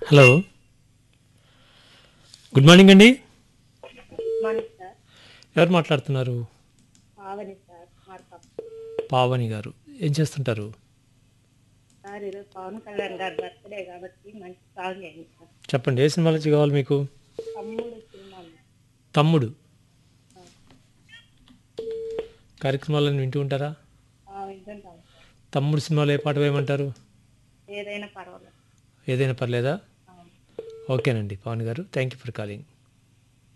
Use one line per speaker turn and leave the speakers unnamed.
Hello good morning అండి
morning sir
ఎవరు మాట్లాడుతున్నారు
పావని సార్ మార్కప్
పావని గారు ఏం చేస్తుంటారు
సార్ ఈరోజు పవన్ కళ్యాణ్ గారి బర్త్డే కాబట్టి మంచి సాంగ్ అయింది సార్
చెప్పండి ఏ సినిమా నుంచి కావాలి మీకు
తమ్ముడు సినిమా
తమ్ముడు కార్యక్రమాలను వింటూ ఉంటారా
వింటుంటాం సార్
తమ్ముడు సినిమాలో ఏ పాట వేయమంటారు
ఏదైనా పర్వాలేదు
ఏదైనా పర్లేదా
ఆ.
ఓకేనండి పవన్ గారు థ్యాంక్ యూ ఫర్ కాలింగ్